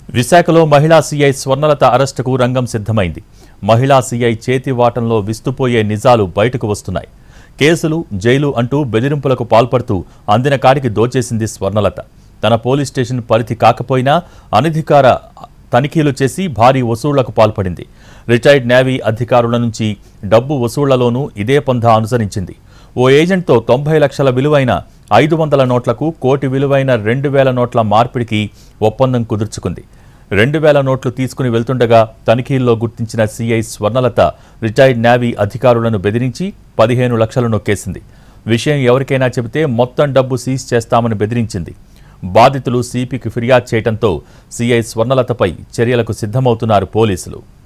విశాఖలో మహిళా సీఐ స్వర్ణలత అరెస్టుకు రంగం సిద్ధమైంది మహిళా సీఐ చేతివాటంలో విస్తుపోయే నిజాలు బయటకు వస్తున్నాయి కేసులు జైలు అంటూ బెదిరింపులకు పాల్పడుతూ అందిన కాడికి దోచేసింది స్వర్ణలత తన పోలీస్ స్టేషన్ పరిధి కాకపోయినా అనధికార తనిఖీలు చేసి భారీ వసూళ్లకు పాల్పడింది రిటైర్డ్ నేవీ అధికారుల నుంచి డబ్బు వసూళ్లలోనూ ఇదే పంధా అనుసరించింది ఓ ఏజెంట్తో తొంభై లక్షల విలువైన ఐదు వందల నోట్లకు కోటి విలువైన రెండు వేల నోట్ల మార్పిడికి ఒప్పందం కుదుర్చుకుంది రెండు వేల నోట్లు తీసుకుని వెళ్తుండగా తనిఖీల్లో గుర్తించిన సీఐ స్వర్ణలత రిటైర్డ్ నేవీ అధికారులను బెదిరించి పదిహేను లక్షలు నొక్కేసింది విషయం ఎవరికైనా చెబితే మొత్తం డబ్బు సీజ్ చేస్తామని బెదిరించింది బాధితులు సిపికి ఫిర్యాదు చేయడంతో సీఐ స్వర్ణలతపై చర్యలకు సిద్ధమవుతున్నారు పోలీసులు